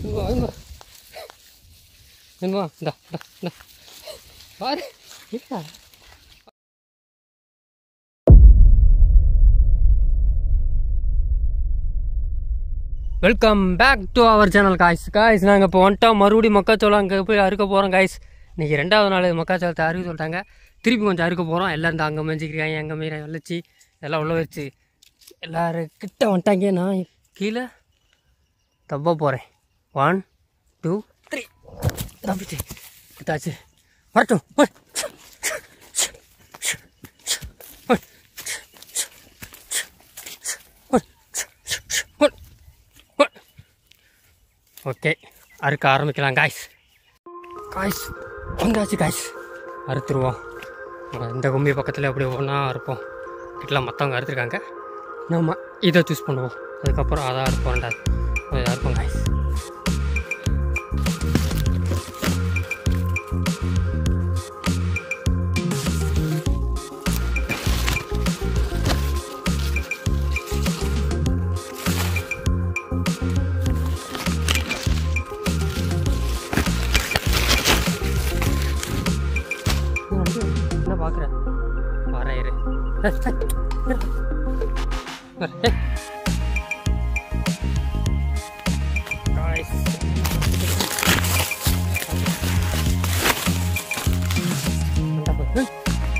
வா இங்க வா. இங்க வா இந்தா இந்தா இந்தா பாரு இருக்கா welcome back to our channel guys guys நாங்கள் இப்போ வந்துட்டோம் மறுபடியும் மக்காச்சோளம் அங்கே போய் அறுக்க போகிறோம் காய்ஸ் இன்றைக்கி ரெண்டாவது நாள் மக்காச்சோளத்தை அறுக்க சொல்லிட்டாங்க திருப்பி கொஞ்சம் அறுக்க போகிறோம் எல்லாம் இந்த அங்கே மேய்ச்சிக்கிறாங்க அங்கே மீற வளைச்சி எல்லாம் உள்ள வச்சு எல்லோரும் கிட்ட வந்துட்டாங்க நான் கீழே தப்பா போகிறேன் ஒன் டூ த்ரீ தப்பிச்சு கிட்டாச்சு வரட்டும் ஓய். ஓய். ஓய். ஓய். ஓய். ஓகே அறுக்க ஆரம்பிக்கலாம் காய்ஸ் காய்ஸ் வந்தாச்சு காய்ஸ் அறுத்துருவோம் இந்த கும்பி பக்கத்தில் அப்படி ஒன்றா அறுப்போம் வீட்டில் மற்றவங்க அறுத்துருக்காங்க நம்ம இதை சூஸ் பண்ணுவோம் அதுக்கப்புறம் அதான் அறுப்போம் ரெண்டாவது அதை அறுப்போம் காய்ஸ் என்ன பார்க்குற வரேன் இரு ஏய், ஏய், இரு. வர, ஏய். Guys. இந்தா பாரு. ஏய்.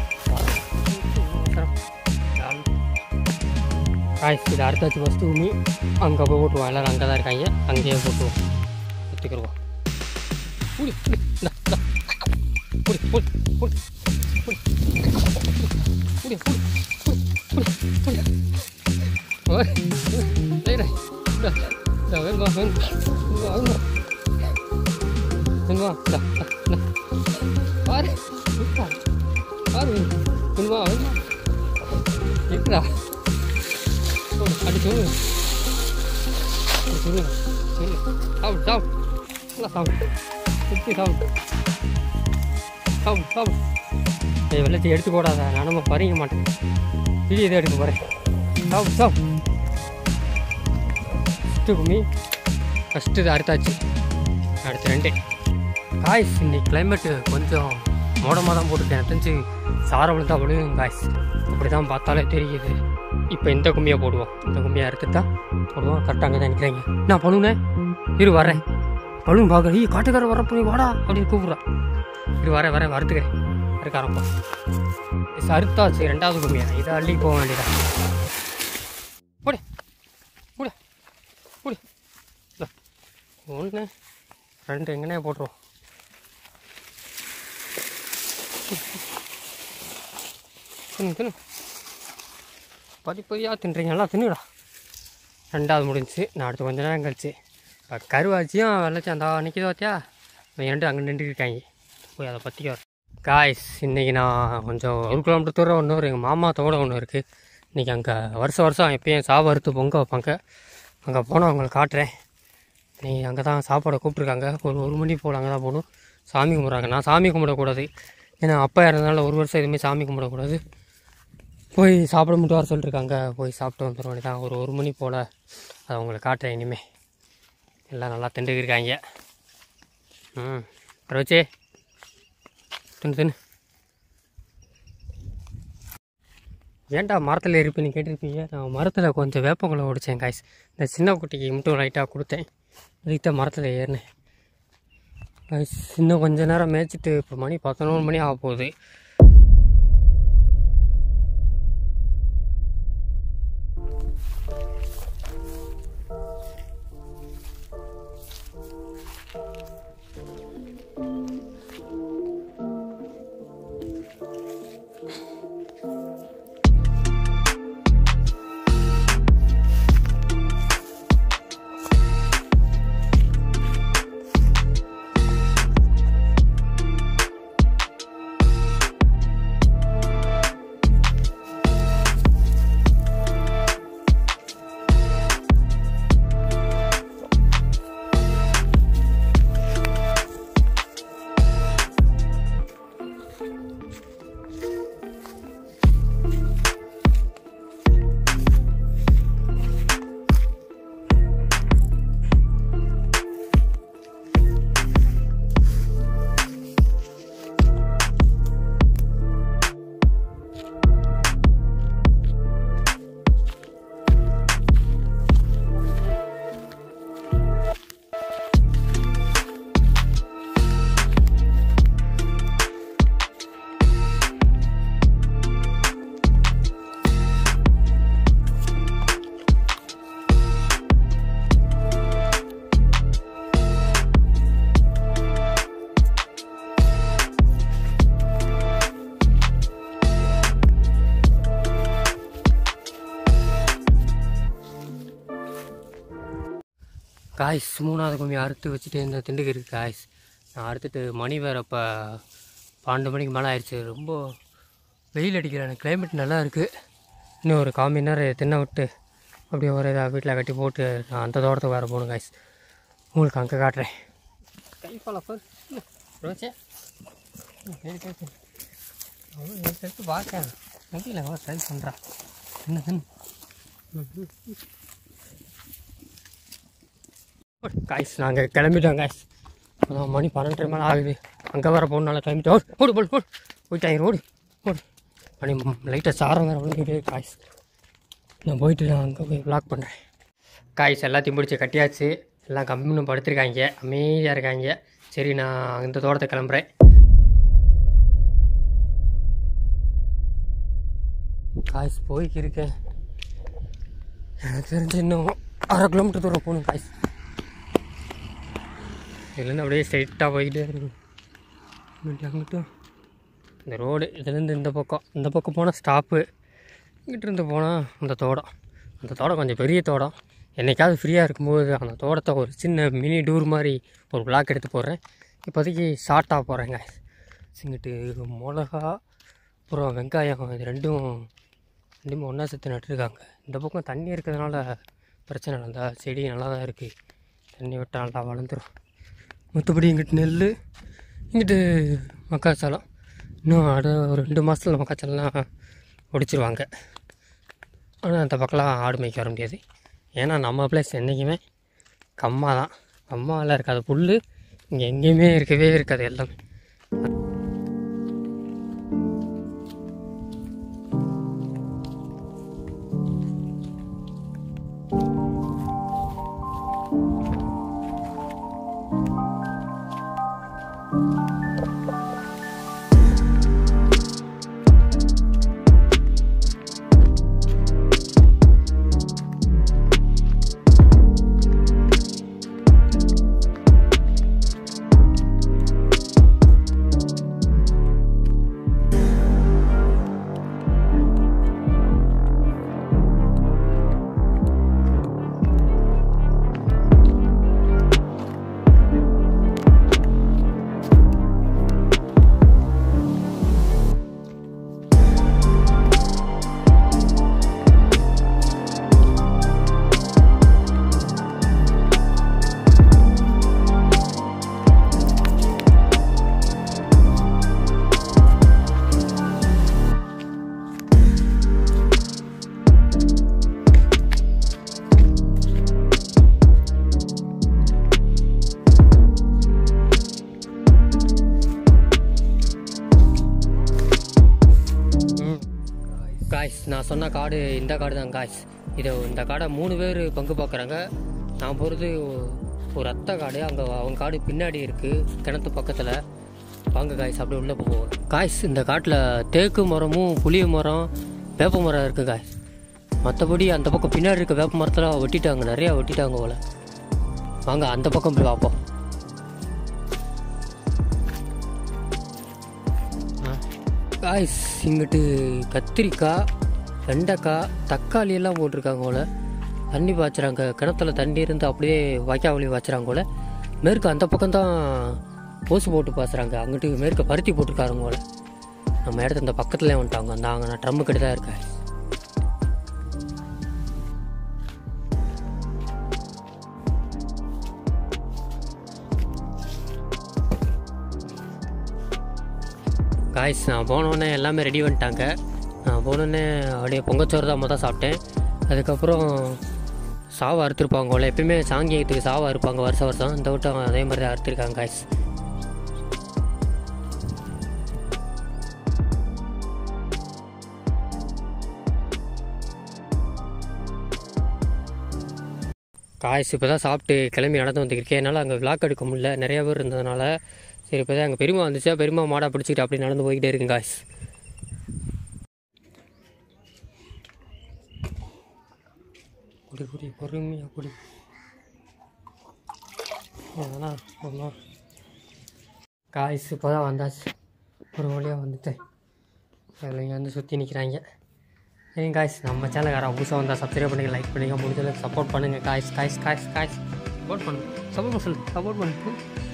வர. சரம். காய்ஸ் இது அடுத்தாச்சு ஃபஸ்ட்டு உமி அங்கே போய் போட்டுருவோம் எல்லோரும் அங்கே தான் இருக்காங்க அங்கேயே போட்டுருவோம் எடுத்துக்கிடுவோம் புடி புடி இந்தா இந்தா புடி புடி புடி புடி புடி புடி புடி புடி ஓய் டேய் டேய் இந்தா இந்தா வேணுமா வேணுமா இந்தா வேணுமா வேணுமா இந்தா இந்தா இந்தா பாரு இருக்கா பாரு வேணுமா வேணுமா இருக்குடா போடு அடி சொல்லு அடி சொல்லு சொல்லு சாப்பிடு சாப்பிடு நல்லா சாப்பிடு சுற்றி சாப்பிடு சாப்பிடு சாப்பிடு ஏய் வெள்ளத்தை எடுத்து போடாத நான் நம்ம பறிக்க மாட்டேன் வீடியோ இதை எடுக்க போகிறேன் சாப்பிடு சாப்பிடு ஃபஸ்ட்டு கும்மி ஃபஸ்ட்டு இது அறுத்தாச்சு அடுத்து ரெண்டு காய்ஸ் இன்னைக்கு கிளைமேட்டு கொஞ்சம் மோடமாக தான் போட்டுருக்கேன் எனக்கு தெரிஞ்சு சாரம் விழுந்தா விழுகும் காய்ஸ் அப்படி தான் பார்த்தாலே தெரியுது இப்போ இந்த கும்மியை போடுவோம் இந்த கும்மியை அறுத்துட்டா போடுவோம் கரெக்டாக அங்கே தான் நிற்கிறாங்க நான் பழுனே இரு வரேன் பழுன் பார்க்குறேன் ஈ காட்டுக்கார வர போய் வாடா அப்படின்னு கூப்பிட்றான் இரு வரேன் வரேன் வறுத்துக்கிறேன் அறுக்க ஆரம்பம் இது அறுத்தாச்சு ரெண்டாவது கும்மியா இதை அள்ளி போக வேண்டியதா போடு போடு போடு ஒன்று ரெண்டு எங்கனே போட்டுருவோம் தின்னு தின்னு பதி பதியாக தின்றீங்க எல்லாம் தின்னுடா ரெண்டாவது முடிஞ்சுச்சு நான் அடுத்து கொஞ்ச நேரம் கழிச்சு இப்போ கருவாச்சியும் வெள்ளச்சி அந்த நிற்கிது பார்த்தியா இவன் ரெண்டு அங்கே நின்று இருக்காங்க போய் அதை பற்றி வர காய்ஸ் இன்றைக்கி நான் கொஞ்சம் ஒரு கிலோமீட்டர் தூரம் இன்னொரு எங்கள் மாமா தோட ஒன்று இருக்குது இன்றைக்கி அங்கே வருஷம் வருஷம் எப்பயும் சாவு அறுத்து பொங்க வைப்பாங்க அங்கே போனால் அவங்களுக்கு காட்டுறேன் நீ அங்கே தான் சாப்பாடை கூப்பிட்ருக்காங்க ஒரு ஒரு மணி போல் அங்கே தான் போகணும் சாமி கும்பிட்றாங்க நான் சாமி கும்பிடக்கூடாது ஏன்னா அப்பா இறந்தனால ஒரு வருஷம் எதுவுமே சாமி கும்பிடக்கூடாது போய் சாப்பிட மட்டும் வர சொல்லியிருக்காங்க போய் சாப்பிட்டு வந்துட வேண்டியதான் ஒரு ஒரு மணி போல் அதை உங்களுக்கு காட்டுறேன் இனிமே எல்லாம் நல்லா திண்டுக்கு இருக்காங்க ம் ரோச்சே தின்னு தின்னு ஏன்டா மரத்தில் இருப்பேன்னு கேட்டிருப்பீங்க நான் மரத்தில் கொஞ்சம் வேப்பங்குளம் ஒடிச்சேன் காய்ஸ் இந்த சின்ன குட்டிக்கு மட்டும் லைட்டாக கொடுத்தேன் அதுக்கு தான் மரத்தில் ஏறினேன் காய்ஸ் இன்னும் கொஞ்ச நேரம் மேய்ச்சிட்டு இப்போ மணி பதினோரு மணி ஆக போகுது காய்ஸ் மூணாவது கும்மி அறுத்து வச்சுட்டு இந்த திண்டுக்கு இருக்குது காய்ஸ் நான் அறுத்துட்டு மணி வேறு இப்போ பன்னெண்டு மணிக்கு மேலே ஆயிடுச்சு ரொம்ப வெயில் அடிக்கிற எனக்கு கிளைமேட் நல்லா இருக்குது இன்னும் ஒரு கால் மணி நேரம் தின்ன விட்டு அப்படியே ஒரு இதாக வீட்டில் கட்டி போட்டு நான் அந்த தோட்டத்துக்கு வேறு போகணும் காய்ஸ் உங்களுக்கு அங்கே காட்டுறேன் கை ஃபாலோ ரோச்சே எடுத்து பார்க்கேன் நம்பியில் ட்ரை பண்ணுறா என்ன காய்ஸ் நாங்கள் கிளம்பிட்டோம் காய்ஸ் அதான் மணி பன்னெண்டரை மேலே ஆகுது அங்கே வர போகணுனால கிளம்பிட்டோம் ஓடு, ஓடு போடு போடு போயிட்டாங்க ஓடு ஓடு மணி லைட்டாக சாரம் வேறு விழுந்துட்டு காய்ஸ் நான் போயிட்டு நான் அங்கே போய் வ்ளாக் பண்ணுறேன் காய்ஸ் எல்லாத்தையும் பிடிச்சி கட்டியாச்சு எல்லாம் கம்மின்னு படுத்திருக்காங்க அமைதியாக இருக்காங்க சரி நான் இந்த தோட்டத்தை கிளம்புறேன் காய்ஸ் போய்க்கு இருக்கேன் எனக்கு தெரிஞ்சு இன்னும் அரை கிலோமீட்டர் தூரம் போகணும் காய்ஸ் இதுலேருந்து அப்படியே ஸ்ட்ரைட்டாக போய்கிட்டே இருக்கணும் இங்கிட்டு அங்கிட்டும் இந்த ரோடு இதுலேருந்து இந்த பக்கம் இந்த பக்கம் போனால் ஸ்டாப்பு இங்கிட்டிருந்து போனால் அந்த தோட்டம் அந்த தோட்டம் கொஞ்சம் பெரிய தோட்டம் என்னைக்காவது ஃப்ரீயாக இருக்கும்போது அந்த தோட்டத்தை ஒரு சின்ன மினி டூர் மாதிரி ஒரு பிளாக் எடுத்து போடுறேன் இப்போதைக்கு ஷார்ட்டாக போகிறேங்க இங்கிட்டு மிளகா அப்புறம் வெங்காயம் இது ரெண்டும் ரெண்டுமே ஒன்றா சேர்த்து நட்டுருக்காங்க இந்த பக்கம் தண்ணி இருக்கிறதுனால பிரச்சனை இல்லை இந்த செடி நல்லா தான் இருக்குது தண்ணி விட்டால் நல்லா வளர்ந்துரும் மற்றபடி இங்கிட்டு நெல் இங்கிட்டு மக்காச்சோளம் இன்னும் அட ஒரு ரெண்டு மாதத்தில் மக்காச்சோளம்லாம் ஒடிச்சிருவாங்க ஆனால் அந்த பக்கம்லாம் ஆடு மேய்க்க வர முடியாது ஏன்னா நம்ம பிளேஸ் என்றைக்குமே கம்மா தான் கம்மாவில் இருக்காது புல் இங்கே எங்கேயுமே இருக்கவே இருக்காது எல்லாமே காய்ஸ் நான் சொன்ன காடு இந்த காடு தான் காய்ஸ் இது இந்த காடை மூணு பேர் பங்கு பார்க்குறாங்க நான் போகிறது ஒரு அத்தை காடு அங்கே அவங்க காடு பின்னாடி இருக்குது கிணத்து பக்கத்தில் வாங்க காய்ஸ் அப்படியே உள்ளே போவோம் காய்ஸ் இந்த காட்டில் தேக்கு மரமும் புளிய மரம் வேப்ப மரம் இருக்குது காய்ஸ் மற்றபடி அந்த பக்கம் பின்னாடி இருக்க வேப்ப மரத்தில் வெட்டிட்டாங்க நிறையா வெட்டிட்டாங்க போல வாங்க அந்த பக்கம் போய் பார்ப்போம் காய்ஸ் இங்கிட்டு கத்திரிக்காய் வெண்டைக்காய் தக்காளி எல்லாம் போட்டிருக்காங்க போல தண்ணி பாய்ச்சுறாங்க கிணத்துல தண்ணி இருந்து அப்படியே வாய்க்கால் வழி பாய்ச்சுறாங்க போல மேற்கு அந்த பக்கம் தான் ஓசு போட்டு பாய்ச்சுறாங்க அங்கிட்டு மேற்கு பருத்தி போட்டிருக்காருங்க போல நம்ம இடத்து இந்த பக்கத்துலேயே வந்துட்டாங்க அந்த அங்கே நான் ட்ரம்மு கிட்ட தான் இருக்கேன் காய்ஸ் நான் போனோடனே எல்லாமே ரெடி பண்ணிட்டாங்க நான் போனோடனே அப்படியே பொங்கச்சோறு தான் மொதல் சாப்பிட்டேன் அதுக்கப்புறம் சாவை அறுத்துருப்பாங்க போல எப்பயுமே சாங்கியத்துக்கு சாவை அறுப்பாங்க வருஷம் வருஷம் இந்த வட்டம் அதே மாதிரி தான் அறுத்துருக்காங்க காய்ஸ் காய்ஸ் இப்போ தான் சாப்பிட்டு கிளம்பி நடந்து வந்துருக்கேன் என்னால் அங்கே விளாக் எடுக்க முடியல நிறைய பேர் இருந்ததுனால சரி இப்போ தான் எங்கள் பெரியமா வந்துச்சா பெரியமா மாடா பிடிச்சிக்கிட்டு அப்படி நடந்து போய்கிட்டே இருக்குங்க காய்ஸ் குடி குடி பொறுமையாக குடி அதெல்லாம் ஒன்றும் காய்ஸ் இப்போ தான் வந்தாச்சு ஒரு வழியாக வந்துட்டேன் அதில் இங்கே வந்து சுற்றி நிற்கிறாங்க சரி காய்ஸ் நம்ம சேனல் யாராவது புதுசாக வந்தால் சப்ஸ்கிரைப் பண்ணுங்கள் லைக் பண்ணுங்கள் முடிஞ்சளவுக்கு சப்போர்ட் பண்ணுங்கள் guys guys guys guys support பண்ணு சப்போர்ட் பண்ண சொல்லு சப்போர்ட் பண்ணு